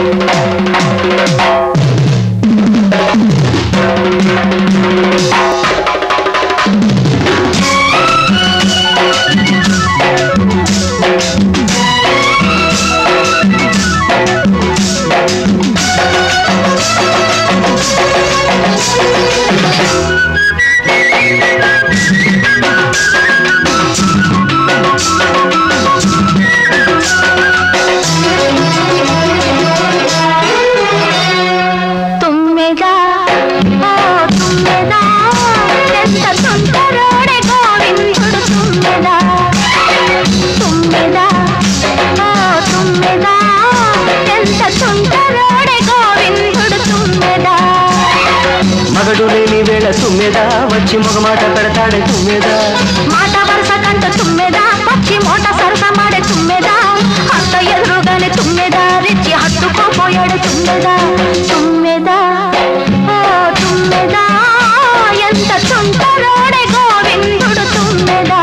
తుమ్మెదా ఓ తుమ్మెదా ఎంత సుందరుడే గోవిందుడు తుమ్మెదా తుమ్మెదా ఓ తుమ్మెదా ఎంత సుందరుడే గోవిందుడు తుమ్మెదా మగడు లేని వేళ తుమ్మెదా వచ్చి మగమాట పెడతాడే తుమ్మెదా మాట వరుస కంట తుమ్మెదా పచ్చి మోట సరస మాడే తుమ్మెదా అత్త ఎదురుగానే తుమ్మెదా రెచ్చి హత్తుకోపోయాడు తుమ్మెదా తుమ్మెదా ఓ తుమ్మెదా ఎంత సుందరుడే గోవిందుడు తుమ్మెదా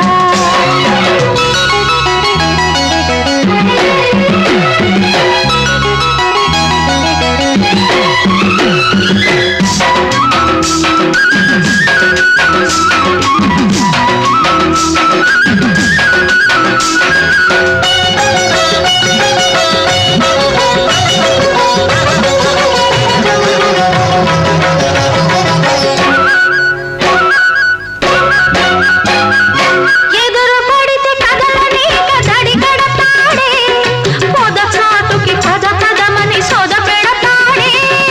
ఎదురు పడితే కదలని కదడి కడతాడే పొద చాటుకి పద పదమని సోద పెడతాడే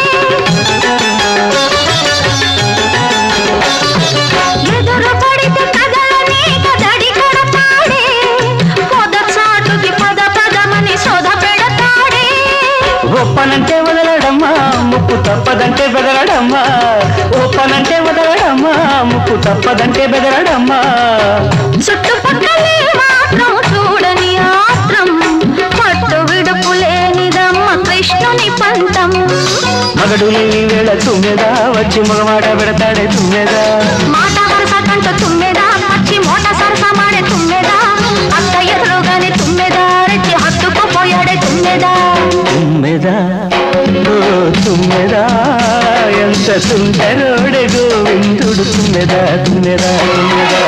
ఎదురు పడితే కదలని కదడి కడతాడే పొద చాటుకి పద పదమని సోద పెడతాడే ఒప్పనంటే వదలడమ్మా ముక్కు తప్పదంటే బెదరడమ్మా ఒప్పనంటే వదలడమ్మా ముక్కు తప్పదంటే బెదరడమ్మా చుట్టుపక్కలే మాత్రం చూడని ఆత్రం పట్టు విడుపు లేనిదమ్మ కృష్ణుని పంతం మగడు లేని వేళ తుమ్మెదా వచ్చి మగమాట పెడతాడే తుమ్మెదా మాట వరుస కంట తుమ్మెదా పచ్చి మోట సరస మాడే తుమ్మెదా అత్త ఎదురుగానే తుమ్మెదా రెచ్చి హత్తుకుపోయాడే తుమ్మెదా తుమ్మెదా ఓ తుమ్మెదా ఎంత సుందరోడే గోవిందుడు తుమ్మెదా తుమ్మెదా తుమ్మెదా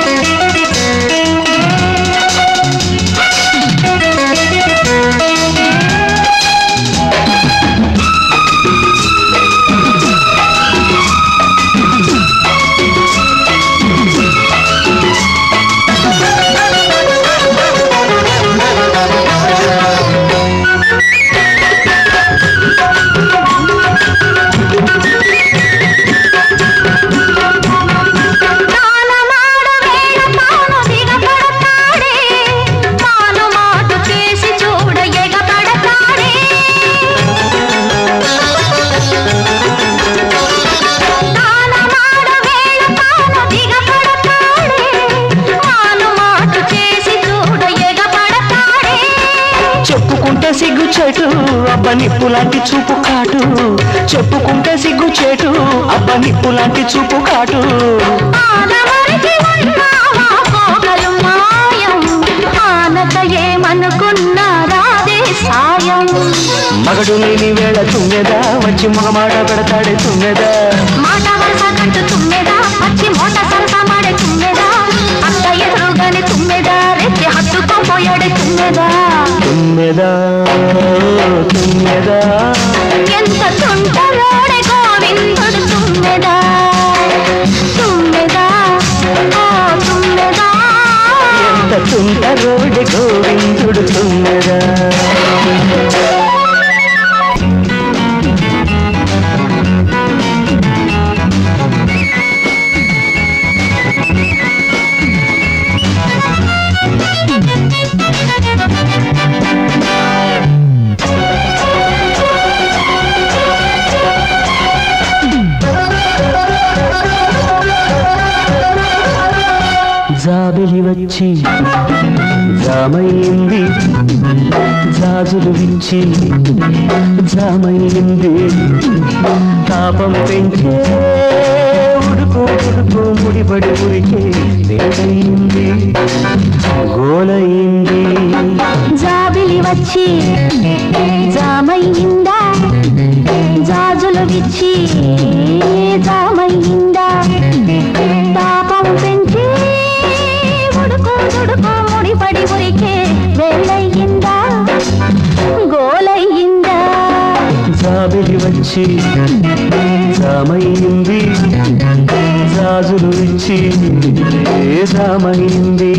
తానమాడు వేళ తాను దిగబడతాడే తాను మాటు చేసి చూడ ఎగబడతాడే తానమాడు వేళ తాను దిగబడతాడే తాను మాటు చేసి చూడ ఎగబడతాడే చెప్పుకుంటే సిగ్గు చెటు అబ్బ నిప్పు లాంటి చూపు కాటు చెప్పుకుంటే సిగ్గు చెటు అబ్బ నిప్పు లాంటి చూపు కాటు ఆనవరికి ఉన్నావా పోగలు మాయం ఆనక ఏమనుకున్నారాదే సాయం మగడు లేని వేళ తుమ్మెదా వచ్చి మగమాట పెడతాడే తుమ్మెదా మాట వరుస కంటూ తుమ్మెదా పచ్చి మోట సరస మాడే తుమ్మెదా అత్త ఎదురుగానే తుమ్మెదా రెచ్చి హత్తుకోపోయాడే తుమ్మెదా తుమ్మెదా తుమ్మెదా ఎంత తుంటలోడే గోవిందుడు తుమ్మెదా తుమ్మెదా ఓ తుమ్మెదా ఎంత తుంటరోడి గోవిందుడు తుమ్మెదా జాబిలి వచ్చి జామైంది జాజులు విచ్చి జామైంది తాపం పెంచే ఉడుకు ఉడుకు ముడిపడి ఉడికే వేడైంది గోలైంది జాబిలి వచ్చి జామయ్యిందా వచ్చి రామయ్యింది రాజులు ఇచ్చి రామయ్యింది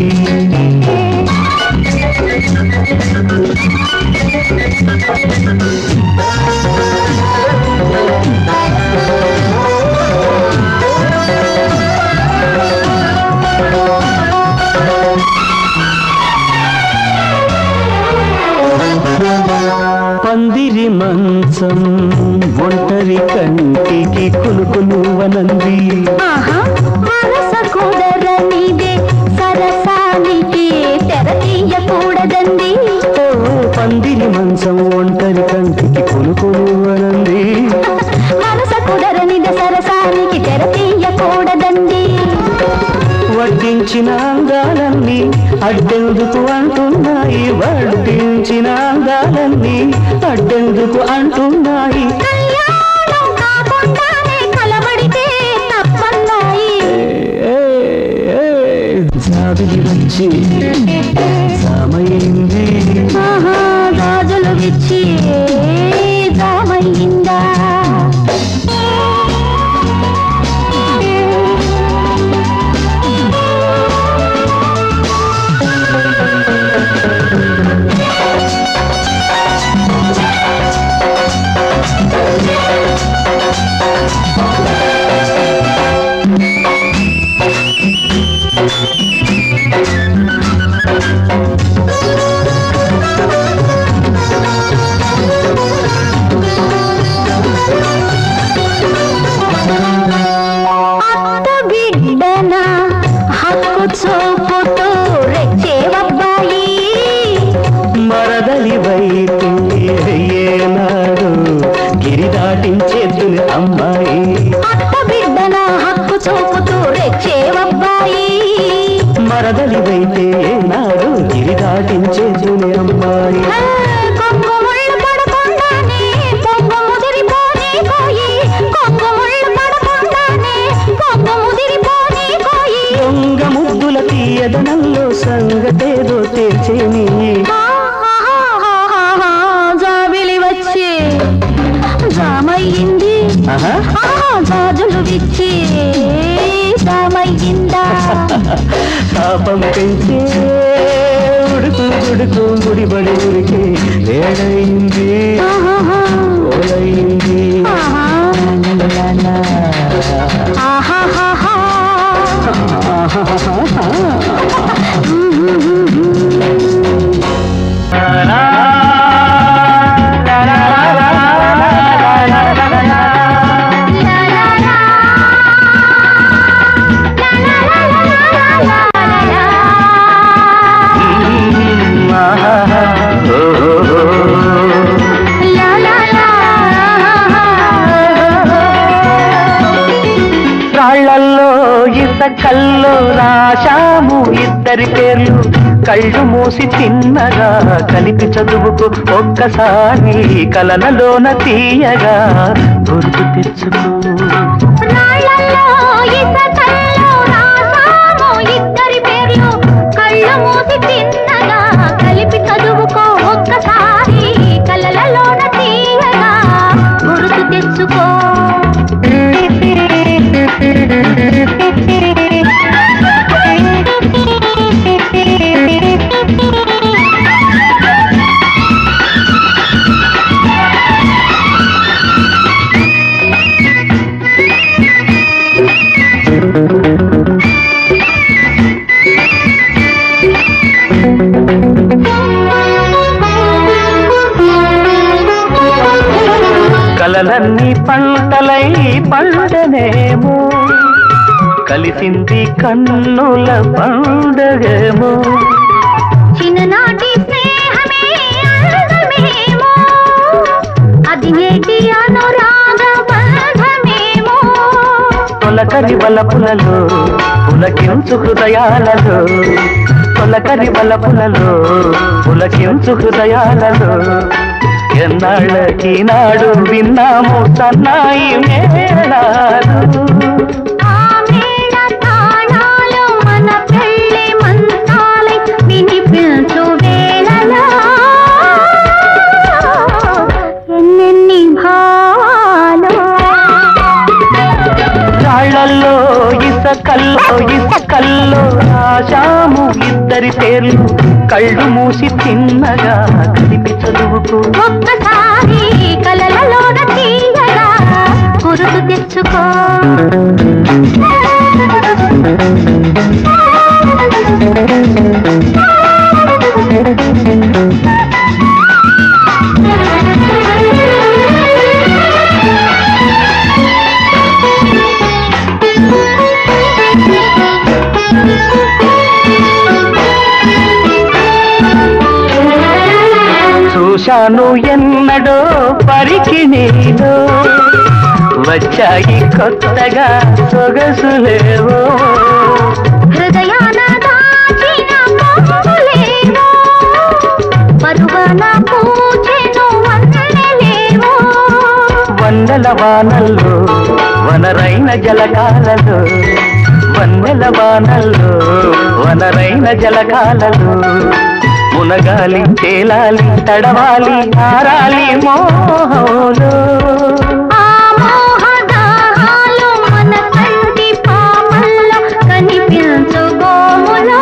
పందిరి మంచం ఒంటరి కంటికి కొనుకొనువనంది ఆహా మనస కుదరనిదే సరసానికి తెర తీయకూడదండి ఓ పందిరి మంచం ఒంటరి కంటికి కొనుకొనువనంది మనస కుదరనిదే సరసానికి తెర తీయకూడదండి వడ్డించిన అందాలన్నీ అడ్డెందుకు అంటున్నాయి వడ్డించిన అందాలన్నీ అడ్డెందుకు అంటున్నాయి కళ్యాణం కాకుండానే కలబడితే తప్పన్నాయి ఏ, ఏ, జాబిలి వచ్చి సామయింది ఆహా గాజులు విచ్చి జామయ్యిందా అత్త బిడ్డన హక్కు చూపుతూ రెచ్చేవబ్బాయి మరదలి వైపు ఏనాడు గిరి దాటించేద్దుని అమ్మాయి అత్త బిడ్డన హక్కు చూపుతూ రెచ్చేవబ్బాయి మరదలి వైతే ఏనాడు గిరి దాటించేద్దుని అమ్మాయి ఆ, కొంగు ముళ్ళు పడకుండానే పొంగు ముదిరిపోని కోయి కొంగు ముళ్ళు పడకుండానే పొంగు ముదిరిపోని కోయి దొంగ ముద్దుల తీయదనంలో సంగతేదో తేల్చేని ఆహాహాహాహా, జాబిలి వచ్చి జామయ్యింది ఆహా ఆహా, గాజులు విచ్చి జామయ్యిందా పాపం పెంచే ఉడుకు ఉడుకు ముడిబడి ఉరికి వేడైంది ఆహాహా, ఓలైంది ఆహా, ఆహాహాహా. లా లా లా. లా లా లా లా లా లా లా లా. లా లా రాళ్లల్లో ఇసకల్లో రాశాము ఇద్దరి పేర్లు కళ్ళు మూసి తిన్నగా కలిపి చదువుకు ఒక్కసారి కలనలోన తీయగా గుర్తు తెచ్చుకో రాళ్ళల్లో ఇసకల్లో రాసాము ఇద్దరి పేర్లు కళ్ళు మూసి తిన్నగా కలిపి చదువుకో ఒక్కసారి కలలలోన తీయగా గుర్తు తెచ్చుకో కలలన్నీ పంటలై పండనేమో కలిసింది కన్నుల పండగేమో చిన్ననాటి స్నేహమే అందమేమో అది నేటి అనురాగ బంధమేమో తొలకరి వలపులలో పులకించు హృదయాలలో తొలకరి వలపులలో పులకించు హృదయాలలో ఎన్నాళ్ళకి నాడు విన్నాము సన్నాయి మేళాలు ఆ మేళ తాళాలు మన పెళ్లి మంత్రాలై వినిపించు వేళలో ఎన్నెన్ని భావాలు ఇసుకల్లో ఇసుకల్లో రాశాము ఇద్దరి పేర్లు కళ్ళు మూసి తిన్నగా కలిపి చదువుకో ఒక్కసారి కలలలోన తీయగా గురుతు తెచ్చుకో చూశాను ఎన్నడో పరికి నీలో వచ్చాయి కొత్తగా సొగసులేవో హృదయాన దాచిన పొంగులేవో పరువన పూచెను వన్నెలేవో వందల వానల్లో వనరైన జలకాలలో వందల వానల్లో వనరైన జలకాలలో మునగాలి తేలాలి తడవాలి ఆరాలి మోహంలో ఆ మోహదాహాలు మన కంటి పాపల్లో కనిపించు గోములో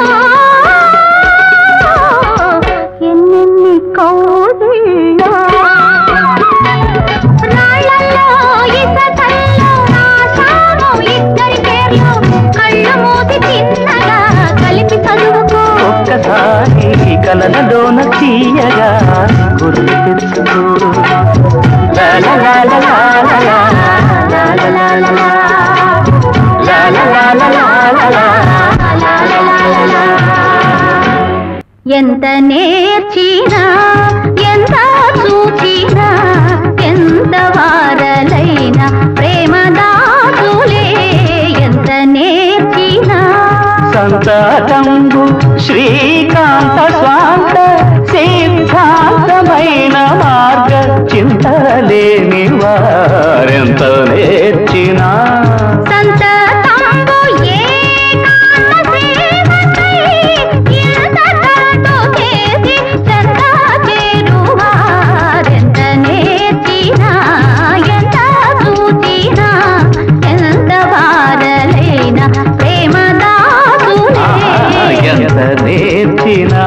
ఎన్నెన్ని కౌగిల్లో రాళ్ళల్లో ఇసకల్లో రాశాను ఇద్దరి పేర్లు కళ్ళు మూసి తిన్నగా కలిపి చదువుకో ఒక్కసారి కలలలోన తీయగా గుర్తు తెచ్చుకో లా లా లా లా లా లా లా లా లా లా లా లా. లా లా లా లా లా లా లా. ఎంత నేర్చినా ఎంత చూచినా ఎంత వారలైనా ప్రేమ దాసులే ఎంత నేర్చినా సంతకంబు శ్రీకాంత స్వాంత సిద్ధాంతమైన మార్గ చింతలేని వారెంత నేర్చినా సంతతంబు ఏకాంత సేవకై ఇంతకంటూ చేసి చెంత చేరువారెంత నేర్చినా ఎంత చూచినా ఎంత వారలైనా ప్రేమ దాసులే ఎంత నేర్చినా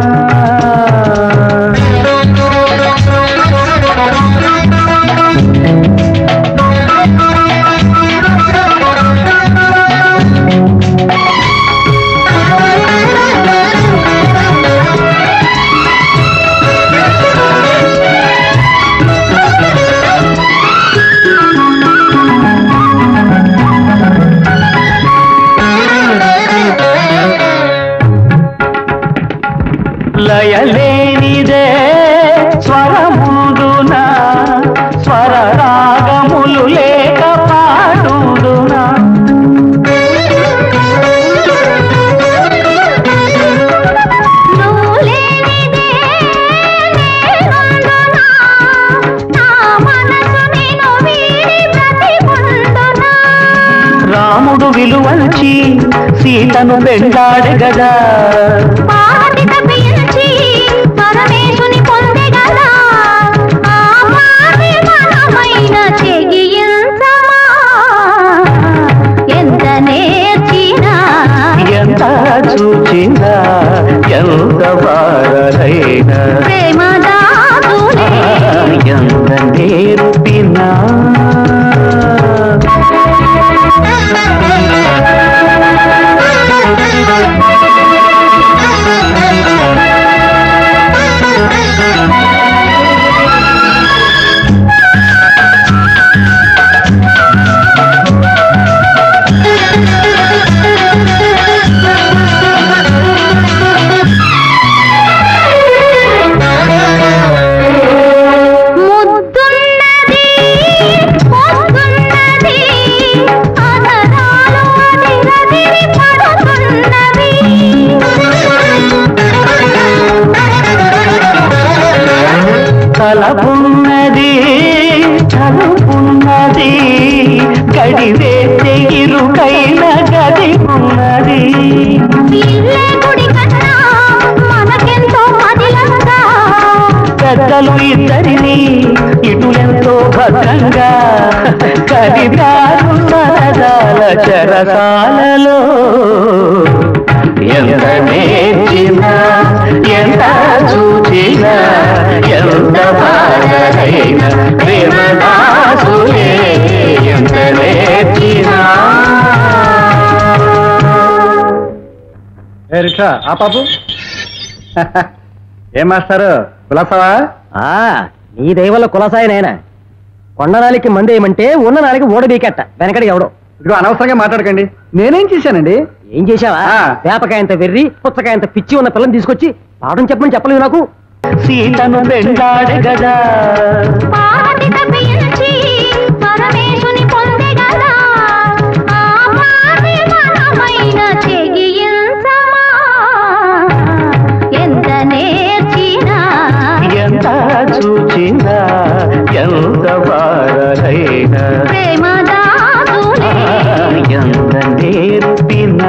లయలేనిదే స్వరముదున స్వర రాగములు లేక పాడుదునా నువ్వు లేనిదే నేనుండునా నా మనసు నిన్ను వీడి బ్రతికుండునా రాముడు విలువంచి సీతను వెంటాడగదా పార్వతి తప్పించి పరమేశుని పొందెగదా ఆ పాటి మనమైన చెగియించమా ఎంత నేర్చినా ఎంత చూచినా ఎంత వారైనా ప్రేమ దాసులే ఎంత నేర్పినా ముద్దున్నది పొద్దున్నది అధరాలు అదిరదిరి పడుతున్నవి తలపున్నది తలుపున్నది గడివేసే ఇరుకైన గది ఉన్నది ఇల్లే గుడి కన్నా మనకెంతో మదిలంగా పెద్దలు ఇద్దరిని ఇటులెంతో భద్రంగా కదిపారు సరదాల చెరసాలలో ఎంత నేర్చినా ఎంత చూచినా ఎంత బాధైన ప్రేమదాసులే ఎంత నేర్చినా ఏ రిక్షా ఆ పాపు ఏం మాస్టారు కులాసవా ఆ నీ దయవల్ల కులసాయి నాయన కొండ నాలికి మంది ఏమంటే ఉన్న నాలికి ఓడబీకెట్ట వెనకడి ఎవడో ఇదిగో అనవసరంగా మాట్లాడకండి నేనేం చేశానండి ఏం చేశావా ఆ. వేపకాయంత వెర్రి పుచ్చకాయంత పిచ్చి ఉన్న పిల్లని తీసుకొచ్చి పాఠం చెప్పమని చెప్పలేదు నాకు సీతను వెంటాడు గదా పార్వతి తప్పించి పరమేశుని పొందెగదా ఆ పార్వతి మనమైన చెగియించమా ఎంత నేర్చినా ఎంత చూచినా ఎంత బాధైనా ప్రేమదాసులే ఎంత నేర్పినా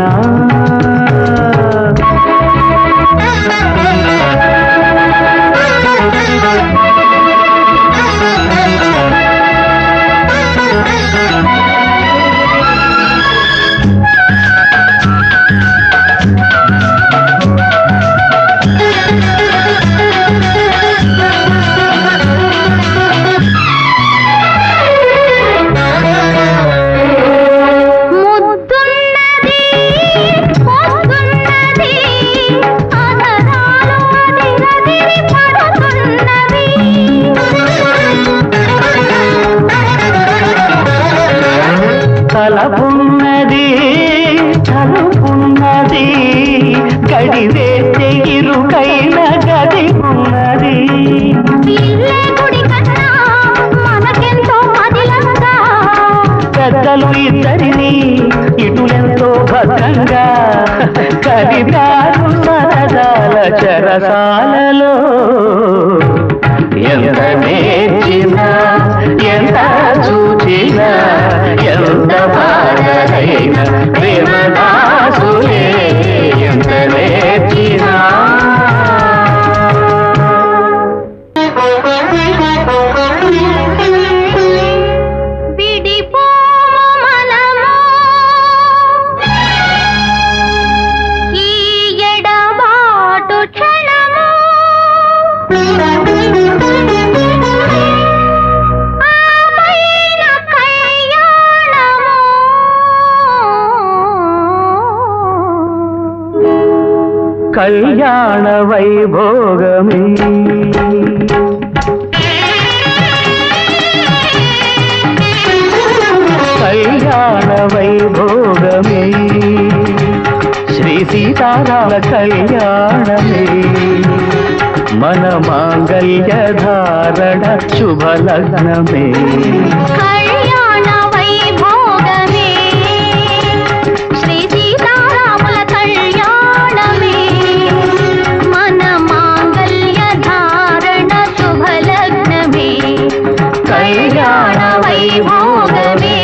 ముద్దున్నది పొద్దున్నది అదరాలు అదిరదిరి పడుతున్నవి తలపున్నది తలుపున్నది గడివేస్తే ఇరుకైన గది ఉన్నది ఇల్లే గుడి కన్నా మనకెంతో మదిలంగా పెద్దలు ఇద్దరిని ఇటులెంతో భద్రంగా కదిపారు సరదాల చెరసాలలో ఎంత నేర్చినా ఎంత చూచినా ఎంత బాధైన ప్రేమదాసులే ఎంత నేర్చినా విడిపోము మనము ఈ ఎడబాటు క్షణము ఆపైన కళ్యాణము కళ్యాణ వైభోగమే కళ్యాణ వైభోగమే శ్రీ సీతారామ కళ్యాణమే మన మాంగళ్య ధారణ శుభలగ్నమే కళ్యాణ వైభోగమే శ్రీ సీతారాముల కళ్యాణమే మన మాంగళ్య ధారణ శుభలగ్నమే కళ్యాణ వైభోగమే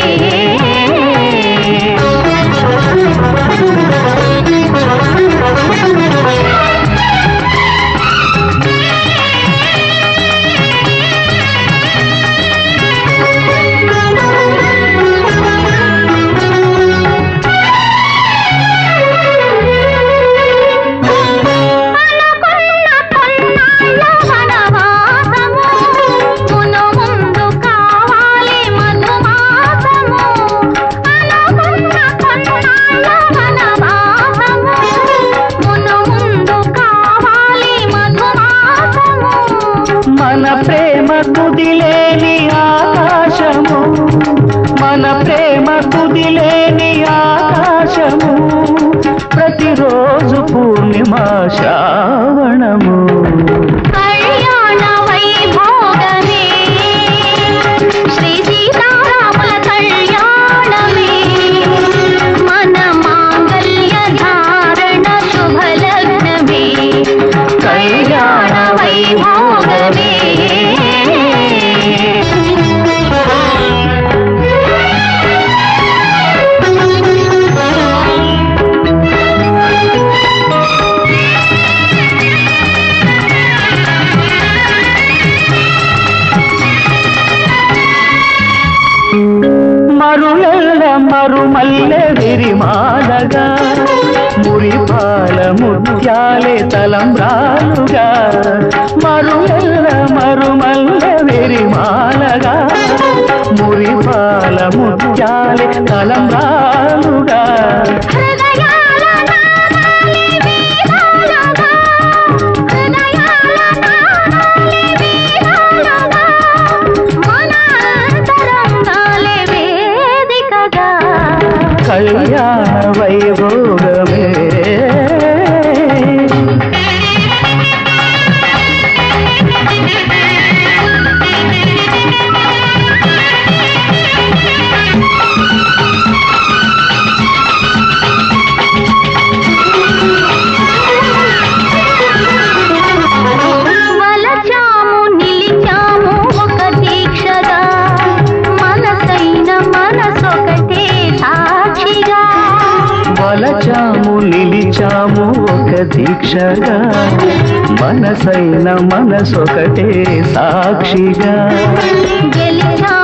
అనుకున్న కొన్నాళ్ళ వనవాసము మును ముందు కావాలి మధుమాసము అనుకున్న కొన్నాళ్ళ వనవాసము మును ముందు కావాలి మధుమాసము మన ప్రేమ కుదిలేని ఆకాశము మన ప్రేమ కుదిలేని ఆకాశము ప్రతిరోజు పూర్ణిమ శ్రావణము కళ్యాణ వైభోగమే శ్రీ సీతారాముల కళ్యాణమే మన మాంగళ్య ధారణ శుభలగ్నమే కళ్యాణ వైభోగమే మరుమల్లె విరిమాలగా మురిపాల ముత్యాలే తలంబ్రాలుగా మరుమల్ల మరుమల్లె విరిమాలగా మురిపాల ముత్యాలే తలంబ్రాలుగా హృదయాల నాదాలే వీణాలుగా, హృదయాల నాదాలే వీణాలుగా, మన అంతరంగాలే వేదికగా కళ్యాణ వైభోగమే వలచాము నిలిచాము ఒక దీక్షగా మనసైన మనసొకటే సాక్షిగా వలచాము నిలిచాము ఒక దీక్షగా మనసైన మనసొకటే సాక్షిగా గెలిచాము